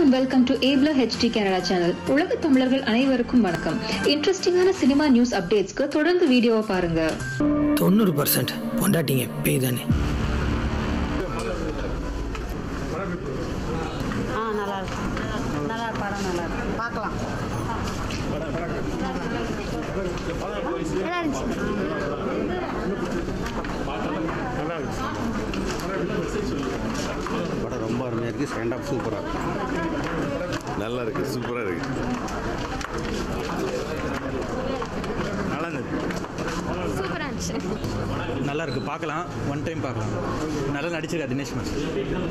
And welcome to ஏப்ல HD Canada channel உலக தமிழர்கள் அனைவருக்கும் வணக்கம் இன்ட்ரெஸ்டிங்கான சினிமா நியூஸ் அப்டேட்ஸ்க்கு தொடர்ந்து வீடியோவை பாருங்க தொண்ணூறு பர்சன்ட் பொண்டாட்டிங்க பேய் தானே ஆ நல்லா இருக்கு நல்லா இருக்கு படம் நல்லா இருக்கு பார்க்கலாம் நல்லா இருந்துச்சு படம் ரொம்ப அருமையாக இருக்குது செகண்ட் ஆஃப் சூப்பராக இருக்குது நல்லா இருக்கு சூப்பராக இருக்கு நல்லா இருந்தது சூப்பராக இருந்துச்சு நல்லா இருக்கு பார்க்கலாம் ஒன் டைம் பார்க்கலாம் நல்லா நடிச்சிருக்கா தினேஷ் மாஸ்டர்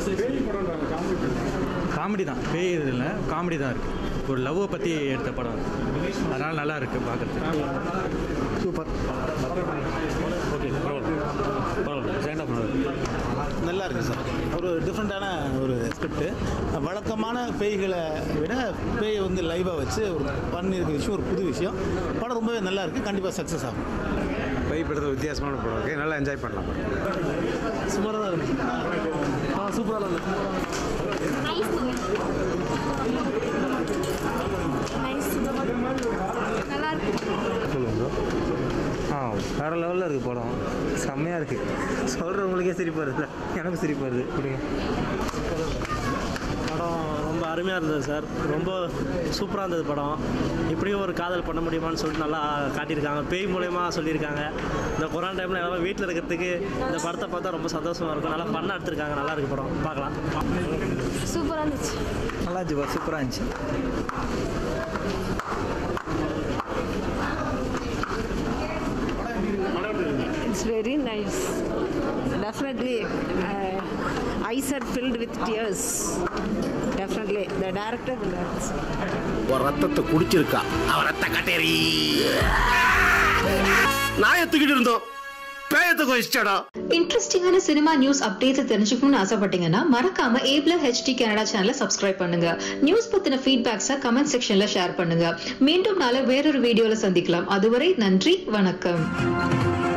காமெடி தான் பேய் இது இல்லை காமெடி தான் இருக்கு ஒரு லவ்வை பற்றி எடுத்த படம் அதனால் நல்லா இருக்கு பார்க்குறதுக்கு சூப்பர் ஓகே பரவாயில்ல பரவாயில்ல செகண்ட் ஆஃப் நல்லா இருக்குது சார் ஒரு டிஃப்ரெண்ட்டான ஒரு ஸ்கிரிப்ட் வழக்கமான பேய்களை விட பேயை வந்து லைவாக வச்சு ஒரு பண்ணியிருக்க விஷயம் ஒரு புது விஷயம் படம் ரொம்பவே நல்லா இருக்குது கண்டிப்பாக சக்ஸஸ் ஆகும் பை படத்தில் வித்தியாசமான படம் இருக்குது நல்லா என்ஜாய் பண்ணலாம் சூப்பராக தான் இருக்குது ஆ சூப்பராக தான் நைஸ் நைஸ் நல்லா இருக்கு சொல்லுங்க ஆ வேறு லெவலில் இருக்குது படம் செம்மையாக இருக்குது சொல்கிறவங்களுக்கே சிரிப்பு வருது எனக்கு சிரிப்பு வருது கொடுங்க படம் ரொம்ப அருமையாக இருந்தது சார் ரொம்ப சூப்பராக இருந்தது படம் இப்படியும் ஒரு காதல் பண்ண முடியுமான்னு சொல்லிட்டு நல்லா காட்டியிருக்காங்க பேய் மூலயமா சொல்லியிருக்காங்க இந்த கொரோனா டைமில் எல்லாமே வீட்டில் இருக்கிறதுக்கு இந்த படத்தை பார்த்தா ரொம்ப சந்தோஷமாக இருக்கும் நல்லா பண்ண எடுத்திருக்காங்க நல்லா இருக்கு படம் பார்க்கலாம் சூப்பராக இருந்துச்சு நல்லா இருந்துச்சு சூப்பராக இருந்துச்சு It's very nice. Definitely, uh, eyes are filled with tears. Definitely, the director will have. ஒரு ரத்தத்தை குடிச்சிருக்கா அவன் ரத்த கட்டேரி நாயத்துக்கிட்டு இருந்தோம் பேயத்தை கொதிச்சிட்டா இன்ட்ரெஸ்டிங்கான சினிமா நியூஸ் அப்டேட்ஸ் தெரிஞ்சுக்கணும்னு ஆசைப்பட்டீங்கன்னா மறக்காம ஏப்ல ஹெச்டி கனடா சேனலை சப்ஸ்கிரைப் பண்ணுங்க நியூஸ் பத்தின ஃபீட்பேக்ஸை கமெண்ட் செக்ஷன்ல ஷேர் பண்ணுங்க மீண்டும் நாளை வேறொரு வீடியோல சந்திக்கலாம் அதுவரை நன்றி வணக்கம்